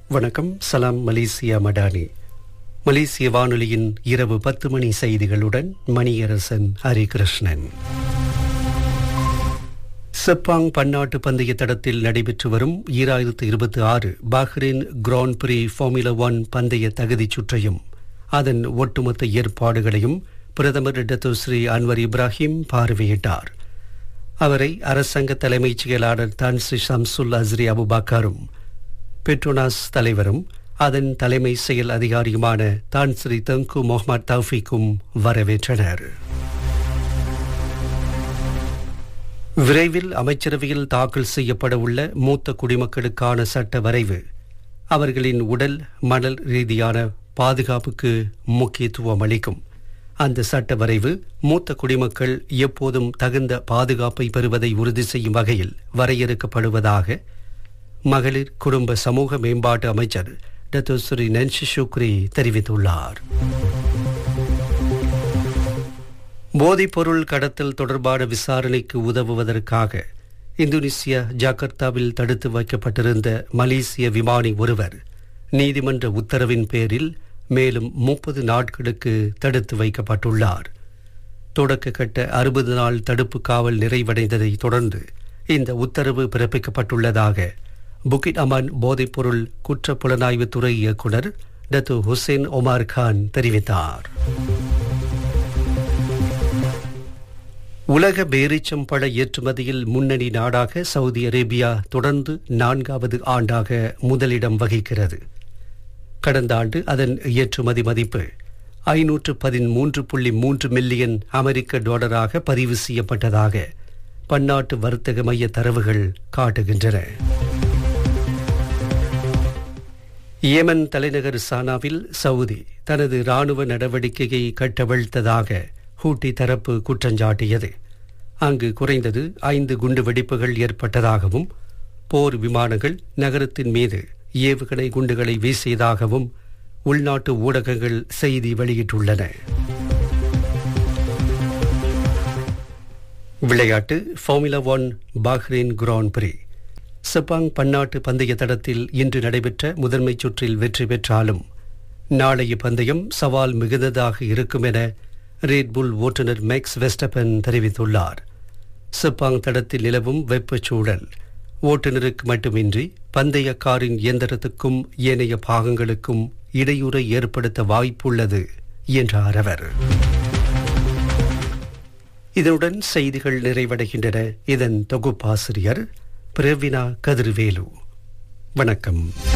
வணக்கம் சலாம் மலேசியா மடானி மலேசிய வானொலியின் இரவு பத்து மணி செய்திகளுடன் மணியரசன் ஹரிகிருஷ்ணன் செப்பாங் பன்னாட்டு பந்தய தடத்தில் நடைபெற்று வரும் ஈராயிரத்து இருபத்தி ஆறு Bahrain grand prix formula one பந்தய தகுதிச் சுற்றையும் அதன் ஒட்டுமொத்த ஏற்பாடுகளையும் பிரதமர் டத்துஸ்ரீ அன்வர் இப்ராஹிம் பார்வையிட்டார் அவரை அரசாங்க தலைமைச் செயலாளர் தான் ஸ்ரீ ஷம்சுல் அஸ்ரி அபுபாக்காரும் பெட்ரோனாஸ் தலைவரும் அதன் தலைமை செயல் அதிகாரியுமான தான் ஸ்ரீ தங்கு முகமது தௌஃபிக்கும் வரவேற்றனர் விரைவில் அமைச்சரவையில் தாக்கல் செய்யப்பட உள்ள மூத்த குடிமக்களுக்கான சட்ட வரைவு அவர்களின் உடல் மணல் ரீதியான பாதுகாப்புக்கு முக்கியத்துவம் அளிக்கும் அந்த சட்ட வரைவு மூத்த குடிமக்கள் எப்போதும் தகுந்த பாதுகாப்பை பெறுவதை உறுதி செய்யும் வகையில் வரையறுக்கப்படுவதாக மகளிர் குடும்ப சமூக மேம்பாட்டு அமைச்சர் டத்துஸ்ரீ நன்ஷி சுக்ரி தெரிவித்துள்ளார் போதைப்பொருள் கடத்தல் தொடர்பான விசாரணைக்கு உதவுவதற்காக இந்தோனேசியா ஜாகர்த்தாவில் தடுத்து வைக்கப்பட்டிருந்த மலேசிய விமானி ஒருவர் நீதிமன்ற உத்தரவின் பேரில் மேலும் முப்பது நாட்களுக்கு தடுத்து வைக்கப்பட்டுள்ளார் தொடக்க கட்ட அறுபது நாள் தடுப்பு காவல் நிறைவடைந்ததை தொடர்ந்து இந்த உத்தரவு பிறப்பிக்கப்பட்டுள்ளதாக புகிட் அமான் போதைப்பொருள் குற்ற புலனாய்வுத்துறை இயக்குநர் டத்து ஹுசேன் ஒமார் கான் தெரிவித்தார் உலக பேரீச்சம் பழ ஏற்றுமதியில் முன்னணி நாடாக சவுதி அரேபியா தொடர்ந்து நான்காவது ஆண்டாக முதலிடம் வகிக்கிறது கடந்த ஆண்டு அதன் ஏற்றுமதி மதிப்பு ஐநூற்று பதிமூன்று புள்ளி மூன்று மில்லியன் அமெரிக்க டாலராக பதிவு செய்யப்பட்டதாக பன்னாட்டு வர்த்தக மைய தரவுகள் காட்டுகின்றன ஏமன் தலைநகர் சானாவில் சவுதி தனது ராணுவ நடவடிக்கையை கட்டவிழ்த்ததாக ஹூட்டி தரப்பு குற்றஞ்சாட்டியது அங்கு குறைந்தது ஐந்து குண்டு வெடிப்புகள் ஏற்பட்டதாகவும் போர் விமானங்கள் நகரத்தின் மீது ஏவுகணை குண்டுகளை வீசியதாகவும் உள்நாட்டு ஊடகங்கள் செய்தி வெளியிட்டுள்ளன விளையாட்டு ஃபார்முலா ஒன் பாஹ்ரைன் கிராண்ட் பிரி செப்பாங் பன்னாட்டு பந்தய தடத்தில் இன்று நடைபெற்ற முதன்மை சுற்றில் வெற்றி பெற்றாலும் நாளைய பந்தயம் சவால் மிகுந்ததாக இருக்கும் என ரேட்புல் ஓட்டுநர் மேக்ஸ் வெஸ்டபன் தெரிவித்துள்ளார் செப்பாங் தடத்தில் நிலவும் வெப்பச்சூழல் ஓட்டுநருக்கு மட்டுமின்றி பந்தய காரின் இயந்திரத்துக்கும் ஏனைய பாகங்களுக்கும் இடையூறை ஏற்படுத்த வாய்ப்புள்ளது என்றார் அவர் இதனுடன் செய்திகள் நிறைவடைகின்றன இதன் தொகுப்பாசிரியர் பிரவினா கதிர்வேலு வணக்கம்